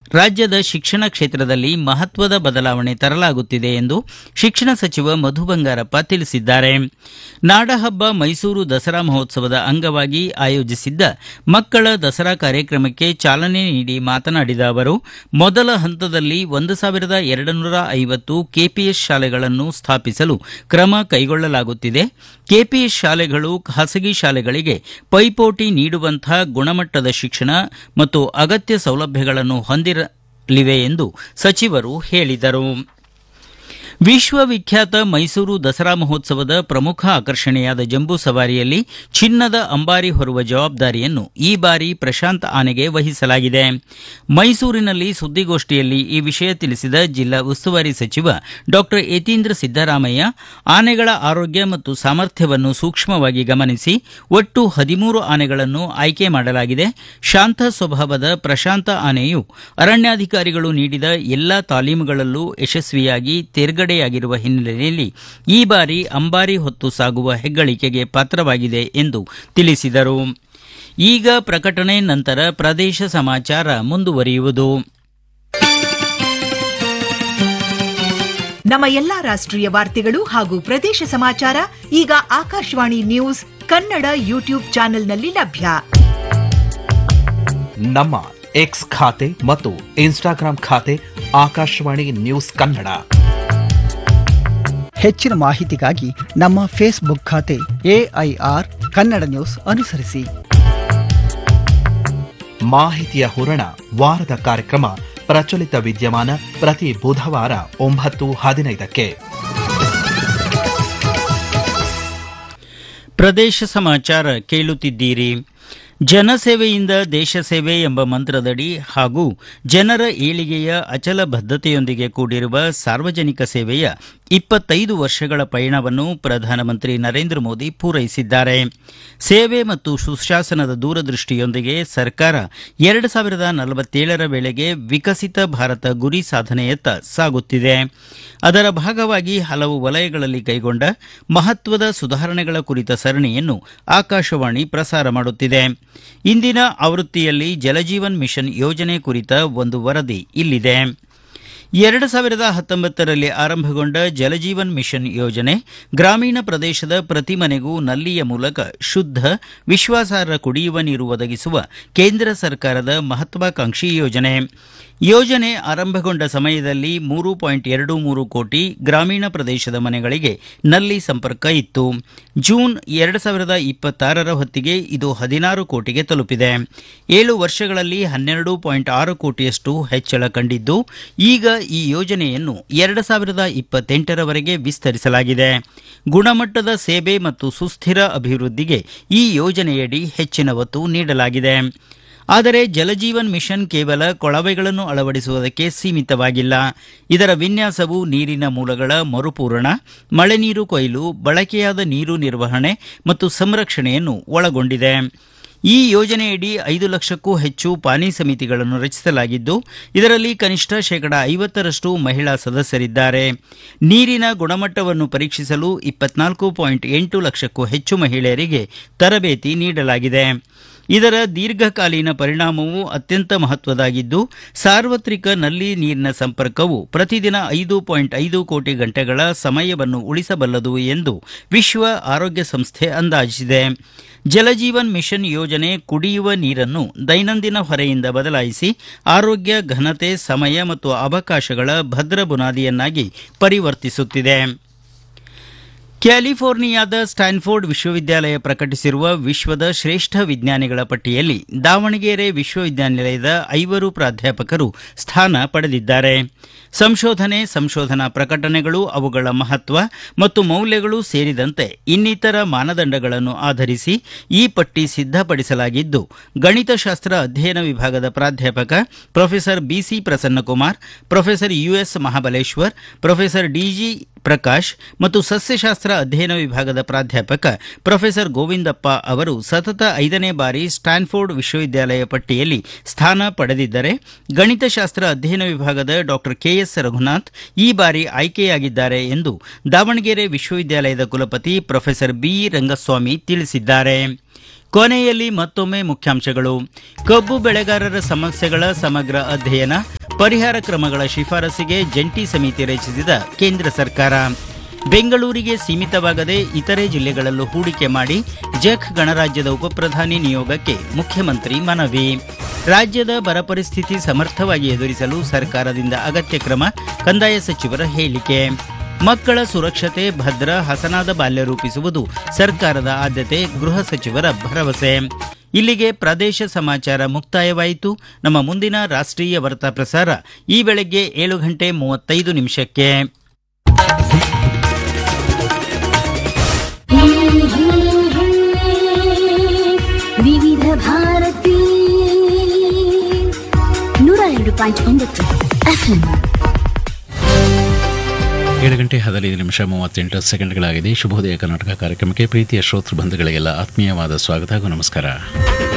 ರಾಜ್ಯದ ಶಿಕ್ಷಣ ಕ್ಷೇತ್ರದಲ್ಲಿ ಮಹತ್ವದ ಬದಲಾವಣೆ ತರಲಾಗುತ್ತಿದೆ ಎಂದು ಶಿಕ್ಷಣ ಸಚಿವ ಮಧು ಬಂಗಾರಪ್ಪ ತಿಳಿಸಿದ್ದಾರೆ ನಾಡಹಬ್ಬ ಮೈಸೂರು ದಸರಾ ಮಹೋತ್ಸವದ ಅಂಗವಾಗಿ ಆಯೋಜಿಸಿದ್ದ ಮಕ್ಕಳ ದಸರಾ ಕಾರ್ಯಕ್ರಮಕ್ಕೆ ಚಾಲನೆ ನೀಡಿ ಮಾತನಾಡಿದ ಅವರು ಮೊದಲ ಹಂತದಲ್ಲಿ ಒಂದು ಸಾವಿರದ ಎರಡು ನೂರ ಐವತ್ತು ಕೆಪಿಎಸ್ ಶಾಲೆಗಳನ್ನು ಸ್ಥಾಪಿಸಲು ಕ್ರಮ ಕೈಗೊಳ್ಳಲಾಗುತ್ತಿದೆ ಕೆಪಿಎಸ್ ಶಾಲೆಗಳು ಖಾಸಗಿ ಶಾಲೆಗಳಿಗೆ ಪೈಪೋಟಿ ನೀಡುವಂಥ ಗುಣಮಟ್ಟದ ಶಿಕ್ಷಣ ಮತ್ತು ಅಗತ್ಯ ಸೌಲಭ್ಯಗಳನ್ನು ಹೊಂದಿರಲಿವೆ ಎಂದು ಸಚಿವರು ಹೇಳಿದರು ವಿಶ್ವವಿಖ್ಯಾತ ಮೈಸೂರು ದಸರಾ ಮಹೋತ್ಸವದ ಪ್ರಮುಖ ಆಕರ್ಷಣೆಯಾದ ಜಂಬೂ ಸವಾರಿಯಲ್ಲಿ ಚಿನ್ನದ ಅಂಬಾರಿ ಹೊರುವ ಜವಾಬ್ದಾರಿಯನ್ನು ಈ ಬಾರಿ ಪ್ರಶಾಂತ್ ಆನೆಗೆ ವಹಿಸಲಾಗಿದೆ ಮೈಸೂರಿನಲ್ಲಿ ಸುದ್ದಿಗೋಷ್ಠಿಯಲ್ಲಿ ಈ ವಿಷಯ ತಿಳಿಸಿದ ಜಿಲ್ಲಾ ಉಸ್ತುವಾರಿ ಸಚಿವ ಡಾಕ್ಟರ್ ಯತೀಂದ್ರ ಸಿದ್ದರಾಮಯ್ಯ ಆನೆಗಳ ಆರೋಗ್ಯ ಮತ್ತು ಸಾಮರ್ಥ್ಯವನ್ನು ಸೂಕ್ಷ್ಮವಾಗಿ ಗಮನಿಸಿ ಒಟ್ಟು ಹದಿಮೂರು ಆನೆಗಳನ್ನು ಆಯ್ಕೆ ಮಾಡಲಾಗಿದೆ ಶಾಂತ ಸ್ವಭಾವದ ಪ್ರಶಾಂತ ಆನೆಯು ಅರಣ್ಯಾಧಿಕಾರಿಗಳು ನೀಡಿದ ಎಲ್ಲಾ ತಾಲೀಮುಗಳಲ್ಲೂ ಯಶಸ್ವಿಯಾಗಿ ತೇರ್ಗಡೆಯಾಗಿರುವ ಹಿನ್ನೆಲೆಯಲ್ಲಿ ಈ ಬಾರಿ ಅಂಬಾರಿ ಹೊತ್ತು ಸಾಗುವ ಹೆಗ್ಗಳಿಕೆಗೆ ಪಾತ್ರವಾಗಿದೆ ಎಂದು ತಿಳಿಸಿದರು ಈಗ ಪ್ರಕಟಣೆ ನಂತರ ಪ್ರದೇಶ ಸಮಾಚಾರ ಮುಂದುವರಿಯುವುದು ನಮ್ಮ ಎಲ್ಲಾ ರಾಷ್ಟ್ರೀಯ ವಾರ್ತೆಗಳು ಹಾಗೂ ಪ್ರದೇಶ ಸಮಾಚಾರ ಈಗ ಆಕಾಶವಾಣಿ ನ್ಯೂಸ್ ಕನ್ನಡ ಯೂಟ್ಯೂಬ್ ಚಾನೆಲ್ನಲ್ಲಿ ಲಭ್ಯ ನಮ್ಮ ಎಕ್ಸ್ ಖಾತೆ ಮತ್ತು ಇನ್ಸ್ಟಾಗ್ರಾಂ ಖಾತೆ ಆಕಾಶವಾಣಿ ನ್ಯೂಸ್ ಕನ್ನಡ ಹೆಚ್ಚಿನ ಮಾಹಿತಿಗಾಗಿ ನಮ್ಮ ಫೇಸ್ಬುಕ್ ಖಾತೆ ಎಐಆರ್ ಕನ್ನಡ ನ್ಯೂಸ್ ಅನುಸರಿಸಿ ಮಾಹಿತಿಯ ಹೂರಣ ವಾರದ ಕಾರ್ಯಕ್ರಮ ಪ್ರಚಲಿತ ವಿದ್ಯಮಾನ ಪ್ರತಿ ಬುಧವಾರ ಒಂಬತ್ತು ಹದಿನೈದಕ್ಕೆ ಪ್ರದೇಶ ಸಮಾಚಾರ ಕೇಳುತ್ತಿದ್ದೀರಿ ಜನಸೇವೆಯಿಂದ ದೇಶ ಸೇವೆ ಎಂಬ ಮಂತ್ರದಡಿ ಹಾಗೂ ಜನರ ಏಳಿಗೆಯ ಅಚಲ ಬದ್ಧತೆಯೊಂದಿಗೆ ಕೂಡಿರುವ ಸಾರ್ವಜನಿಕ ಸೇವೆಯ ಇಪ್ಪತ್ತೈದು ವರ್ಷಗಳ ಪಯಣವನ್ನು ಪ್ರಧಾನಮಂತ್ರಿ ನರೇಂದ್ರ ಮೋದಿ ಪೂರೈಸಿದ್ದಾರೆ ಸೇವೆ ಮತ್ತು ಸುಶಾಸನದ ದೂರದೃಷ್ಟಿಯೊಂದಿಗೆ ಸರ್ಕಾರ ಎರಡು ಸಾವಿರದ ನಲವತ್ತೇಳರ ವೇಳೆಗೆ ವಿಕಸಿತ ಭಾರತ ಗುರಿ ಸಾಧನೆಯತ್ತ ಸಾಗುತ್ತಿದೆ ಅದರ ಭಾಗವಾಗಿ ಹಲವು ವಲಯಗಳಲ್ಲಿ ಕೈಗೊಂಡ ಮಹತ್ವದ ಸುಧಾರಣೆಗಳ ಕುರಿತ ಸರಣಿಯನ್ನು ಆಕಾಶವಾಣಿ ಪ್ರಸಾರ ಮಾಡುತ್ತಿದೆ ಇಂದಿನ ಆವೃತ್ತಿಯಲ್ಲಿ ಜಲಜೀವನ್ ಮಿಷನ್ ಯೋಜನೆ ಕುರಿತ ಒಂದು ವರದಿ ಇಲ್ಲಿದೆ ಎರಡು ಸಾವಿರದ ಹತ್ತೊಂಬತ್ತರಲ್ಲಿ ಆರಂಭಗೊಂಡ ಜಲಜೀವನ್ ಮಿಷನ್ ಯೋಜನೆ ಗ್ರಾಮೀಣ ಪ್ರದೇಶದ ಪ್ರತಿ ಮನೆಗೂ ನಲ್ಲಿಯ ಮೂಲಕ ಶುದ್ಧ ವಿಶ್ವಾಸಾರ್ಹ ಕುಡಿಯುವ ನೀರು ಒದಗಿಸುವ ಕೇಂದ್ರ ಸರ್ಕಾರದ ಮಹತ್ವಾಕಾಂಕ್ಷಿ ಯೋಜನೆ ಯೋಜನೆ ಆರಂಭಗೊಂಡ ಸಮಯದಲ್ಲಿ ಮೂರು ಪಾಯಿಂಟ್ ಎರಡು ಮೂರು ಕೋಟಿ ಗ್ರಾಮೀಣ ಪ್ರದೇಶದ ಮನೆಗಳಿಗೆ ನಲ್ಲಿ ಸಂಪರ್ಕ ಇತ್ತು ಜೂನ್ ಎರಡು ಸಾವಿರದ ಇಪ್ಪತ್ತಾರರ ಹೊತ್ತಿಗೆ ಇದು ಹದಿನಾರು ಕೋಟಿಗೆ ತಲುಪಿದೆ ಏಳು ವರ್ಷಗಳಲ್ಲಿ ಹನ್ನೆರಡು ಪಾಯಿಂಟ್ ಆರು ಕೋಟಿಯಷ್ಟು ಹೆಚ್ಚಳ ಕಂಡಿದ್ದು ಈಗ ಈ ಯೋಜನೆಯನ್ನು ಎರಡು ಸಾವಿರದ ಇಪ್ಪತ್ತೆಂಟರವರೆಗೆ ವಿಸ್ತರಿಸಲಾಗಿದೆ ಗುಣಮಟ್ಟದ ಸೇವೆ ಮತ್ತು ಸುಸ್ಥಿರ ಅಭಿವೃದ್ಧಿಗೆ ಈ ಯೋಜನೆಯಡಿ ಹೆಚ್ಚಿನ ಒತ್ತು ನೀಡಲಾಗಿದೆ ಆದರೆ ಜಲಜೀವನ್ ಮಿಷನ್ ಕೇವಲ ಕೊಳವೆಗಳನ್ನು ಅಳವಡಿಸುವುದಕ್ಕೆ ಸೀಮಿತವಾಗಿಲ್ಲ ಇದರ ವಿನ್ಯಾಸವು ನೀರಿನ ಮೂಲಗಳ ಮರುಪೂರಣ ಮಳೆ ನೀರು ಕೊಯ್ಲು ಬಳಕೆಯಾದ ನೀರು ನಿರ್ವಹಣೆ ಮತ್ತು ಸಂರಕ್ಷಣೆಯನ್ನು ಒಳಗೊಂಡಿದೆ ಈ ಯೋಜನೆಯಡಿ ಐದು ಲಕ್ಷಕ್ಕೂ ಹೆಚ್ಚು ಪಾನಿ ಸಮಿತಿಗಳನ್ನು ರಚಿಸಲಾಗಿದ್ದು ಇದರಲ್ಲಿ ಕನಿಷ್ಠ ಶೇಕಡ ಐವತ್ತರಷ್ಟು ಮಹಿಳಾ ಸದಸ್ಯರಿದ್ದಾರೆ ನೀರಿನ ಗುಣಮಟ್ಟವನ್ನು ಪರೀಕ್ಷಿಸಲು ಇಪ್ಪತ್ನಾಲ್ಕು ಪಾಯಿಂಟ್ ಎಂಟು ಲಕ್ಷಕ್ಕೂ ಹೆಚ್ಚು ಮಹಿಳೆಯರಿಗೆ ತರಬೇತಿ ನೀಡಲಾಗಿದೆ ಇದರ ದೀರ್ಘಕಾಲೀನ ಪರಿಣಾಮವು ಅತ್ಯಂತ ಮಹತ್ವದಾಗಿದ್ದು ಸಾರ್ವತ್ರಿಕ ನಲ್ಲಿ ನೀರಿನ ಸಂಪರ್ಕವು ಪ್ರತಿದಿನ ಐದು ಪಾಯಿಂಟ್ ಐದು ಕೋಟಿ ಗಂಟೆಗಳ ಸಮಯವನ್ನು ಉಳಿಸಬಲ್ಲದು ಎಂದು ವಿಶ್ವ ಆರೋಗ್ಯ ಸಂಸ್ಥೆ ಅಂದಾಜಿಸಿದೆ ಜಲಜೀವನ್ ಮಿಷನ್ ಯೋಜನೆ ಕುಡಿಯುವ ನೀರನ್ನು ದೈನಂದಿನ ಹೊರೆಯಿಂದ ಬದಲಾಯಿಸಿ ಆರೋಗ್ಯ ಘನತೆ ಸಮಯ ಮತ್ತು ಅವಕಾಶಗಳ ಭದ್ರ ಬುನಾದಿಯನ್ನಾಗಿ ಪರಿವರ್ತಿಸುತ್ತಿದೆ ಕ್ಯಾಲಿಫೋರ್ನಿಯಾದ ಸ್ಟ್ಯಾನ್ಫೋರ್ಡ್ ವಿಶ್ವವಿದ್ಯಾಲಯ ಪ್ರಕಟಿಸಿರುವ ವಿಶ್ವದ ಶ್ರೇಷ್ಠ ವಿಜ್ಞಾನಿಗಳ ಪಟ್ಟಿಯಲ್ಲಿ ದಾವಣಗೆರೆ ವಿಶ್ವವಿದ್ಯಾನಿಲಯದ ಐವರು ಪ್ರಾಧ್ಯಾಪಕರು ಸ್ಥಾನ ಪಡೆದಿದ್ದಾರೆ ಸಂಶೋಧನೆ ಸಂಶೋಧನಾ ಪ್ರಕಟಣೆಗಳು ಅವುಗಳ ಮಹತ್ವ ಮತ್ತು ಮೌಲ್ಯಗಳು ಸೇರಿದಂತೆ ಇನ್ನಿತರ ಮಾನದಂಡಗಳನ್ನು ಆಧರಿಸಿ ಈ ಪಟ್ಟಿ ಸಿದ್ಧಪಡಿಸಲಾಗಿದ್ದು ಗಣಿತಶಾಸ್ತ್ರ ಅಧ್ಯಯನ ವಿಭಾಗದ ಪ್ರಾಧ್ಯಾಪಕ professor BC Prasannakumar professor US Mahabaleshwar professor DG Prakash ಮತ್ತು ಸಸ್ಯಶಾಸ್ತ್ರ ಅಧ್ಯಯನ ವಿಭಾಗದ ಪ್ರಾಧ್ಯಾಪಕ ಪ್ರೊಫೆಸರ್ ಗೋವಿಂದಪ್ಪ ಅವರು ಸತತ ಐದನೇ ಬಾರಿ ಸ್ಟ್ಯಾನ್ಫೋರ್ಡ್ ವಿಶ್ವವಿದ್ಯಾಲಯ ಪಟ್ಟಿಯಲ್ಲಿ ಸ್ಥಾನ ಪಡೆದಿದ್ದರೆ ಗಣಿತಶಾಸ್ತ್ರ ಅಧ್ಯಯನ ವಿಭಾಗದ ಡಾಕ್ಟರ್ ಕೆಎಸ್ ರಘುನಾಥ್ ಈ ಬಾರಿ ಆಯ್ಕೆಯಾಗಿದ್ದಾರೆ ಎಂದು ದಾವಣಗೆರೆ ವಿಶ್ವವಿದ್ಯಾಲಯದ ಕುಲಪತಿ ಪ್ರೊಫೆಸರ್ ಬಿ ರಂಗಸ್ವಾಮಿ ತಿಳಿಸಿದ್ದಾರೆ ಕೊನೆಯಲ್ಲಿ ಮತ್ತೊಮ್ಮೆ ಮುಖ್ಯಾಂಶಗಳು ಕಬ್ಬು ಬೆಳೆಗಾರರ ಸಮಸ್ಯೆಗಳ ಸಮಗ್ರ ಅಧ್ಯಯನ ಪರಿಹಾರ ಕ್ರಮಗಳ ಶಿಫಾರಸಿಗೆ ಜಂಟಿ ಸಮಿತಿ ರಚಿಸಿದ ಕೇಂದ್ರ ಸರ್ಕಾರ ಬೆಂಗಳೂರಿಗೆ ಸೀಮಿತವಾಗದೆ ಇತರೆ ಜಿಲ್ಲೆಗಳಲ್ಲೂ ಹೂಡಿಕೆ ಮಾಡಿ ಜೆಕ್ ಗಣರಾಜ್ಯದ ಉಪಪ್ರಧಾನಿ ನಿಯೋಗಕ್ಕೆ ಮುಖ್ಯಮಂತ್ರಿ ಮನವಿ ರಾಜ್ಯದ ಬರ ಪರಿಸ್ಥಿತಿ ಸಮರ್ಥವಾಗಿ ಎದುರಿಸಲು ಸರ್ಕಾರದಿಂದ ಅಗತ್ಯ ಕ್ರಮ ಕಂದಾಯ ಸಚಿವರ ಹೇಳಿಕೆ ಮಕ್ಕಳ ಸುರಕ್ಷತೆ ಭದ್ರ ಹಸನಾದ ಬಾಲ್ಯ ರೂಪಿಸುವುದು ಸರ್ಕಾರದ ಆದ್ಯತೆ ಗೃಹ ಸಚಿವರ ಭರವಸೆ ಇಲ್ಲಿಗೆ ಪ್ರದೇಶ ಸಮಾಚಾರ ಮುಕ್ತಾಯವಾಯಿತು ನಮ್ಮ ಮುಂದಿನ ರಾಷ್ಟ್ರೀಯ ವಾರ್ತಾ ಪ್ರಸಾರ ಈ ಬೆಳಗ್ಗೆ ಏಳು ಗಂಟೆ ಮೂವತ್ತೈದು ನಿಮಿಷಕ್ಕೆ ವಿವಿಧ ಭಾರತಿ ನೂರ ಎರಡು ಪಾಯಿಂಟ್ ಒಂಬತ್ತು ಎಫ್ಎಂ ಏಳು ಗಂಟೆ ಹದಿನೈದು ನಿಮಿಷ ಮೂವತ್ತೆಂಟು ಸೆಕೆಂಡ್ಗಳಾಗಿದೆ ಶುಭೋದಯ ಕರ್ನಾಟಕ ಕಾರ್ಯಕ್ರಮಕ್ಕೆ ಪ್ರೀತಿಯ ಶ್ರೋತೃ ಬಂಧುಗಳಿಗೆಲ್ಲ ಆತ್ಮೀಯವಾದ ಸ್ವಾಗತ ಹಾಗೂ ನಮಸ್ಕಾರ